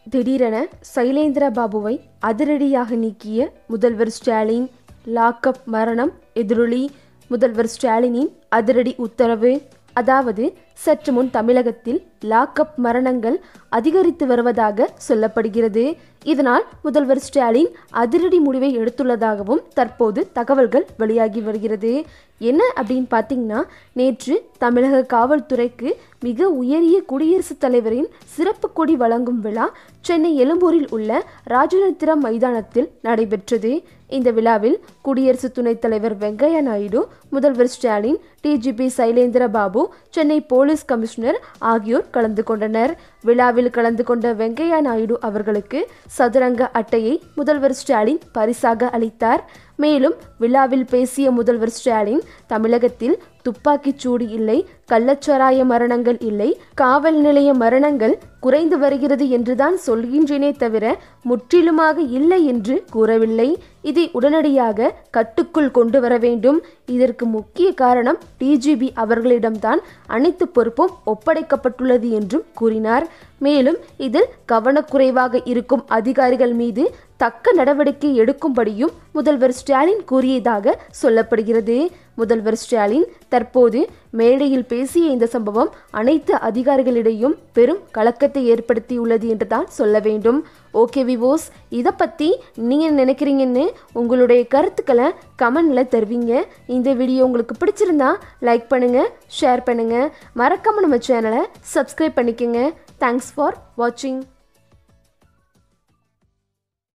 திடீரென சைலேந்திர பாபுவை அதிரடியாக நீக்கிய முதல்வர் ஸ்டாலின் லாக்அப் மரணம் எதிரொலி முதல்வர் ஸ்டாலினின் அதிரடி உத்தரவு அதாவது சற்று முன் தமிழகத்தில் லாக்அப் மரணங்கள் அதிகரித்து வருவதாக சொல்லப்படுகிறது இதனால் முதல்வர் ஸ்டாலின் அதிரடி முடிவை எடுத்துள்ளதாகவும் தற்போது தகவல்கள் வெளியாகி வருகிறது என்ன அப்படின்னு பார்த்தீங்கன்னா நேற்று தமிழக காவல்துறைக்கு மிக உயரிய குடியரசுத் தலைவரின் சிறப்பு கொடி வழங்கும் விழா சென்னை எழும்பூரில் உள்ள ராஜரத்ன மைதானத்தில் நடைபெற்றது இந்த விழாவில் குடியரசு துணைத் தலைவர் வெங்கையா நாயுடு முதல்வர் Stalin DGP Sylendra Babu Chennai police commissioner ஆகியோர் கலந்து கொண்டனர் விழாவில் கலந்து கொண்ட வெங்கையா நாயுடு அவர்களுக்கு சதுரங்க அட்டையை முதல்வர் ஸ்டாலின் பரிசாக அளித்தார் மேலும் விழாவில் பேசிய முதல்வர் ஸ்டாலின் தமிழகத்தில் துப்பாக்கிச் சூடு இல்லை கள்ளச்சாராய மரணங்கள் இல்லை காவல் நிலைய மரணங்கள் குறைந்து வருகிறது என்றுதான் சொல்கின்றேனே தவிர முற்றிலுமாக இல்லை என்று கூறவில்லை இதை உடனடியாக கட்டுக்குள் கொண்டு வர வேண்டும் இதற்கு முக்கிய காரணம் டிஜிபி அவர்களிடம்தான் அனைத்து பொறுப்பும் ஒப்படைக்கப்பட்டுள்ளது என்றும் கூறினார் மேலும் இதில் கவனக்குறைவாக இருக்கும் அதிகாரிகள் மீது தக்க நடவடிக்கை எடுக்கும்படியும் முதல்வர் ஸ்டாலின் கூறியதாக சொல்லப்படுகிறது முதல்வர் ஸ்டாலின் தற்போது மேடையில் பேசிய இந்த சம்பவம் அனைத்து அதிகாரிகளிடையும் பெரும் கலக்கத்தை ஏற்படுத்தியுள்ளது என்று தான் சொல்ல வேண்டும் ஓகே விவோஸ் இதை பற்றி நீங்கள் நினைக்கிறீங்கன்னு உங்களுடைய கருத்துக்களை கமெண்டில் தருவீங்க இந்த வீடியோ உங்களுக்கு பிடிச்சிருந்தா லைக் பண்ணுங்கள் ஷேர் பண்ணுங்கள் மறக்காமல் நம்ம சேனலை சப்ஸ்கிரைப் பண்ணிக்கோங்க தேங்க்ஸ் ஃபார் வாட்சிங்